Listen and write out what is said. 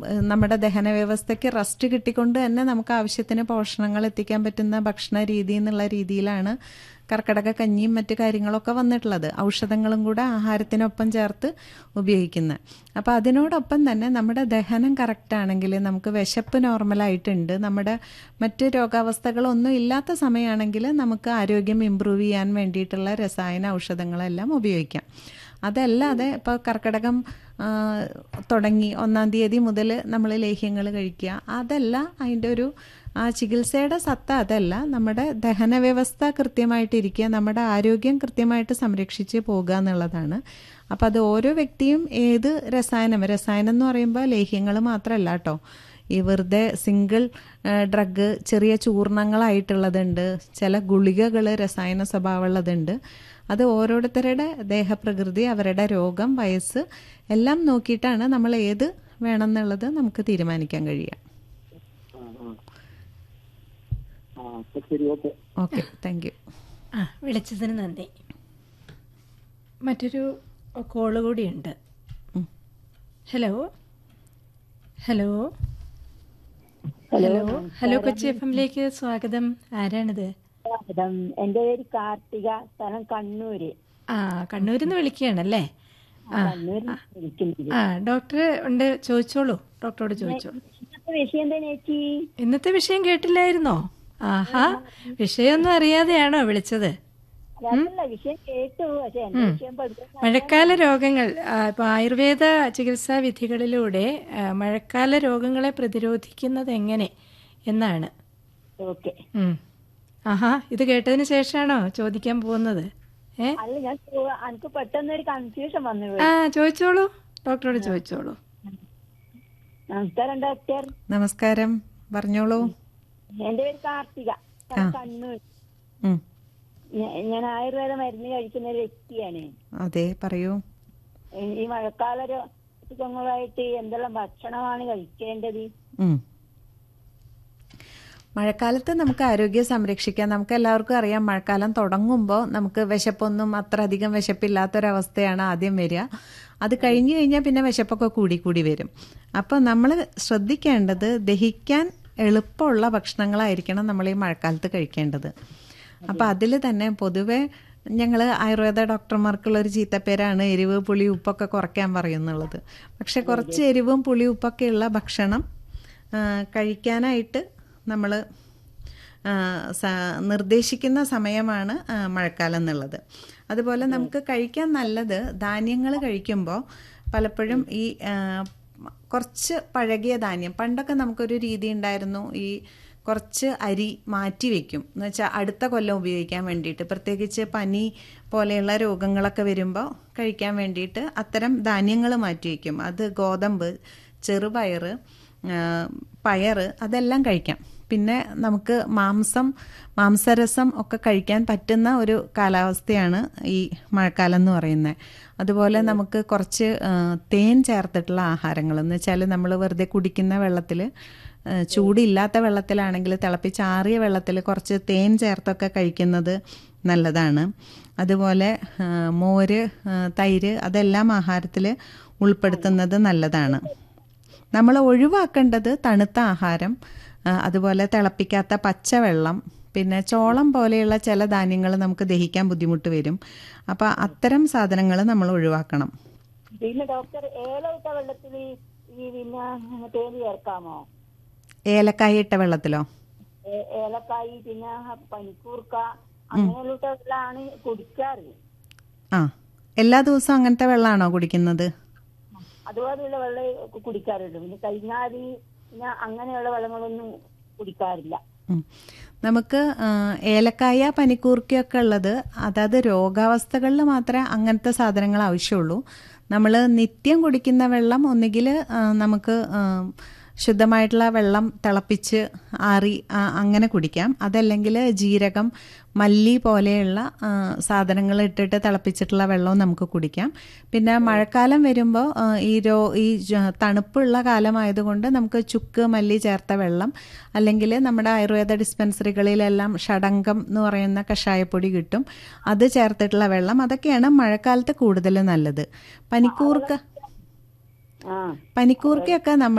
ഏഹ്, നമ്മുടെ ദഹന വ്യവസ്ഥയ്ക്ക് റെസ്റ്റ് കിട്ടിക്കൊണ്ട് തന്നെ നമുക്ക് ആവശ്യത്തിന് പോഷണങ്ങൾ എത്തിക്കാൻ പറ്റുന്ന ഭക്ഷണ രീതി എന്നുള്ള രീതിയിലാണ് കർക്കിടക കഞ്ഞിയും മറ്റു കാര്യങ്ങളൊക്കെ വന്നിട്ടുള്ളത് ഔഷധങ്ങളും കൂടെ ആഹാരത്തിനൊപ്പം ചേർത്ത് ഉപയോഗിക്കുന്നത് അപ്പോൾ അതിനോടൊപ്പം തന്നെ നമ്മുടെ ദഹനം കറക്റ്റ് ആണെങ്കിൽ നമുക്ക് വിശപ്പ് നോർമലായിട്ടുണ്ട് നമ്മുടെ മറ്റ് രോഗാവസ്ഥകളൊന്നും ഇല്ലാത്ത സമയമാണെങ്കിൽ നമുക്ക് ആരോഗ്യം ഇമ്പ്രൂവ് ചെയ്യാൻ വേണ്ടിയിട്ടുള്ള രസായന ഔഷധങ്ങളെല്ലാം ഉപയോഗിക്കാം അതല്ലാതെ ഇപ്പോൾ കർക്കിടകം ആ, തുടങ്ങി ഒന്നാം തീയതി മുതൽ നമ്മൾ ലേഹ്യങ്ങൾ കഴിക്കുക അതല്ല അതിൻ്റെ ഒരു ആ ചികിത്സയുടെ സത്ത അതല്ല നമ്മുടെ ദഹന വ്യവസ്ഥ കൃത്യമായിട്ടിരിക്കുക നമ്മുടെ ആരോഗ്യം കൃത്യമായിട്ട് സംരക്ഷിച്ച് പോകുക എന്നുള്ളതാണ് അപ്പോൾ അത് ഓരോ വ്യക്തിയും ഏത് രസായനം രസായനം എന്ന് പറയുമ്പോൾ ലേഹ്യങ്ങൾ മാത്രമല്ല കേട്ടോ ഈ വെറുതെ സിംഗിൾ ഡ്രഗ് ചെറിയ ചൂർണങ്ങളായിട്ടുള്ളതുണ്ട് ചില ഗുളികകൾ രസായന സ്വഭാവമുള്ളതുണ്ട് അത് ഓരോരുത്തരുടെ ദേഹപ്രകൃതി അവരുടെ രോഗം വയസ്സ് എല്ലാം നോക്കിയിട്ടാണ് നമ്മൾ ഏത് വേണമെന്നുള്ളത് നമുക്ക് തീരുമാനിക്കാൻ കഴിയുക ആ ആ ആ അപ്പൊ ശരി ഓക്കെ ഓക്കെ താങ്ക് യു ആ വിളിച്ചതിന് നന്ദി മറ്റൊരു കോള് കൂടിയുണ്ട് ഉം. Hello hello hello hello Kochi F എമ്മിലേക്ക് സ്വാഗതം ആരാണിത് സ്വാഗതം എന്റെ പേര് കാർത്തിക സ്ഥലം കണ്ണൂര് ആ കണ്ണൂരിൽ നിന്ന് വിളിക്കുകയാണല്ലേ ആ കണ്ണൂരിൽ വിളിക്കുന്നത് ആ ഡോക്ടർ ഉണ്ട് ചോദിച്ചോളൂ ഡോക്ടറോട് ചോദിച്ചോളൂ ഇന്നത്തെ വിഷയം എന്താ ചേച്ചി ഇന്നത്തെ വിഷയം കേട്ടില്ലായിരുന്നോ ആഹാ വിഷയമൊന്നും അറിയാതെയാണോ വിളിച്ചത് അതല്ല വിഷയം കേട്ടു പക്ഷെ എന്റെ വിഷയം പഠിക്കാൻ മഴക്കാല രോഗങ്ങൾ ആ, ഇപ്പൊ ആയുർവേദ ചികിത്സാ വിധികളിലൂടെ ആ, മഴക്കാല രോഗങ്ങളെ പ്രതിരോധിക്കുന്നത് എങ്ങനെ എന്നാണ് ഓക്കെ ഉം. ആഹാ ഇത് കേട്ടതിന് ശേഷമാണോ ചോദിക്കാൻ പോകുന്നത് ഏ അല്ല ഞാൻ ചോ- എനിക്ക് പെട്ടെന്ന് ഒരു കൺഫ്യൂഷൻ വന്നു പോയി. ആ ചോദിച്ചോളൂ ഡോക്ടറോട് ചോദിച്ചോളൂ നമസ്കാരം ഡോക്ടർ നമസ്കാരം പറഞ്ഞോളൂ എന്റെ പേര് കാർത്തിക സ്ഥലം കണ്ണൂർ ഉം. ഞ- ഞാൻ ആയുർവേദ മരുന്ന് കഴിക്കുന്ന ഒരു വ്യക്തിയാണ് അതെ പറയൂ ഈ- ഈ മഴക്കാല രോഗങ്ങളായിട്ട് എന്തെല്ലാം ഭക്ഷണമാണ് കഴിക്കേണ്ടത് ഉം. മഴക്കാലത്ത് നമുക്ക് ആരോഗ്യം സംരക്ഷിക്കാൻ നമുക്ക് എല്ലാവർക്കും അറിയാം മഴക്കാലം തുടങ്ങുമ്പോൾ നമുക്ക് വിശപ്പൊന്നും അത്ര അധികം വിശപ്പില്ലാത്തൊരവസ്ഥയാണ് ആദ്യം വരിക അത് കഴിഞ്ഞു കഴിഞ്ഞാൽ പിന്നെ വിശപ്പൊക്കെ കൂടി കൂടി വരും അപ്പോൾ നമ്മൾ ശ്രദ്ധിക്കേണ്ടത് ദഹിക്കാൻ എളുപ്പമുള്ള ഭക്ഷണങ്ങളായിരിക്കണം നമ്മൾ ഈ മഴക്കാലത്ത് കഴിക്കേണ്ടത് അപ്പോൾ അതിൽ തന്നെ പൊതുവെ ഞങ്ങൾ ആയുർവേദ ഡോക്ടർമാർക്കുള്ള ഒരു ചീത്തപ്പേരാണ് എരിവ് പുളി ഉപ്പൊക്കെ കുറയ്ക്കാൻ പറയുന്നുള്ളത് പക്ഷെ കുറച്ച് എരിവും പുളി ഉപ്പൊക്കെ ഉള്ള ഭക്ഷണം ആ, കഴിക്കാനായിട്ട് നമ്മൾ നിർദ്ദേശിക്കുന്ന സമയമാണ് ആ, മഴക്കാലം എന്നുള്ളത് അതുപോലെ നമുക്ക് കഴിക്കാൻ നല്ലത് ധാന്യങ്ങൾ കഴിക്കുമ്പോൾ പലപ്പോഴും ഈ ആ, കുറച്ച് പഴകിയ ധാന്യം പണ്ടൊക്കെ നമുക്കൊരു രീതി ഉണ്ടായിരുന്നു ഈ കുറച്ച് അരി മാറ്റി വെക്കും എന്ന് വെച്ചാൽ അടുത്ത കൊല്ലം ഉപയോഗിക്കാൻ വേണ്ടിയിട്ട് പ്രത്യേകിച്ച് പനി പോലെയുള്ള രോഗങ്ങളൊക്കെ വരുമ്പോൾ കഴിക്കാൻ വേണ്ടിയിട്ട് അത്തരം ധാന്യങ്ങൾ മാറ്റി വയ്ക്കും അത് ഗോതമ്പ് ചെറുപയർ ആ, പയറ് അതെല്ലാം കഴിക്കാം പിന്നെ നമുക്ക് മാംസം മാംസരസം ഒക്കെ കഴിക്കാൻ പറ്റുന്ന ഒരു കാലാവസ്ഥയാണ് ഈ മഴക്കാലം എന്ന് പറയുന്നത് അതുപോലെ നമുക്ക് കുറച്ച് ആ, തേൻ ചേർത്തിട്ടുള്ള ആഹാരങ്ങൾ എന്ന് വെച്ചാൽ നമ്മൾ വെറുതെ കുടിക്കുന്ന വെള്ളത്തിൽ ചൂടില്ലാത്ത വെള്ളത്തിലാണെങ്കിൽ തിളപ്പിച്ചാറിയ വെള്ളത്തിൽ കുറച്ച് തേൻ ചേർത്തൊക്കെ കഴിക്കുന്നത് നല്ലതാണ് അതുപോലെ ആ, മോര് ആ, തൈര് അതെല്ലാം ആഹാരത്തിൽ ഉൾപ്പെടുത്തുന്നത് നല്ലതാണ് നമ്മൾ ഒഴിവാക്കേണ്ടത് തണുത്ത ആഹാരം ആ, അതുപോലെ തിളപ്പിക്കാത്ത പച്ചവെള്ളം പിന്നെ ചോളം പോലെയുള്ള ചില ധാന്യങ്ങൾ നമുക്ക് ദഹിക്കാൻ ബുദ്ധിമുട്ട് വരും അപ്പോൾ അത്തരം സാധനങ്ങൾ നമ്മൾ ഒഴിവാക്കണം പിന്നെ ഡോക്ടർ ഏലയിട്ട വെള്ളത്തിൽ ഈ പിന്നെ തേൻ ചേർക്കാമോ ഏലക്കായ ഇട്ട വെള്ളത്തിലോ ഏ- ഏലക്കായി പിന്നെ പനിക്കൂർക്ക അങ്ങനെയുള്ള ഇട്ട വെള്ളമാണ് കുടിക്കാറ് ആ എല്ലാ ദിവസവും അങ്ങനത്തെ വെള്ളമാണോ കുടിക്കുന്നത് അതുപോലെയുള്ള വെള്ളം കുടിക്കാറുണ്ട് പിന്നെ കരിങ്ങാലി പിന്നെ അങ്ങനെയുള്ള വെള്ളങ്ങളൊന്നും കുടിക്കാറില്ല ഉം. നമുക്ക് ആ, ഏലക്കായ പനിക്കൂർക്കയൊക്കെ ഉള്ളത് അതായത് രോഗാവസ്ഥകളിൽ മാത്രമേ അങ്ങനത്തെ സാധനങ്ങൾ ആവശ്യമുള്ളൂ നമ്മൾ നിത്യം കുടിക്കുന്ന വെള്ളം ഒന്നുകിൽ നമുക്ക് ആ, ശുദ്ധമായിട്ടുള്ള വെള്ളം തിളപ്പിച്ച് ആറി ആ, അങ്ങനെ കുടിക്കാം അതല്ലെങ്കിൽ ജീരകം മല്ലി പോലെയുള്ള ആ, സാധനങ്ങൾ ഇട്ടിട്ട് തിളപ്പിച്ചിട്ടുള്ള വെള്ളവും നമുക്ക് കുടിക്കാം പിന്നെ മഴക്കാലം വരുമ്പോൾ ആ, ഈ രോ ഈ ജ- തണുപ്പുള്ള കാലമായതുകൊണ്ട് നമുക്ക് ചുക്ക് മല്ലി ചേർത്ത വെള്ളം അല്ലെങ്കിൽ നമ്മുടെ ആയുർവേദ ഡിസ്പെൻസറികളിലെല്ലാം ഷടങ്കം എന്ന് പറയുന്ന കഷായപ്പൊടി കിട്ടും അത് ചേർത്തിട്ടുള്ള വെള്ളം അതൊക്കെയാണ് മഴക്കാലത്ത് കൂടുതൽ നല്ലത് പനിക്കൂർക്ക ആ പനിക്കൂർക്കയൊക്കെ നമ്മൾ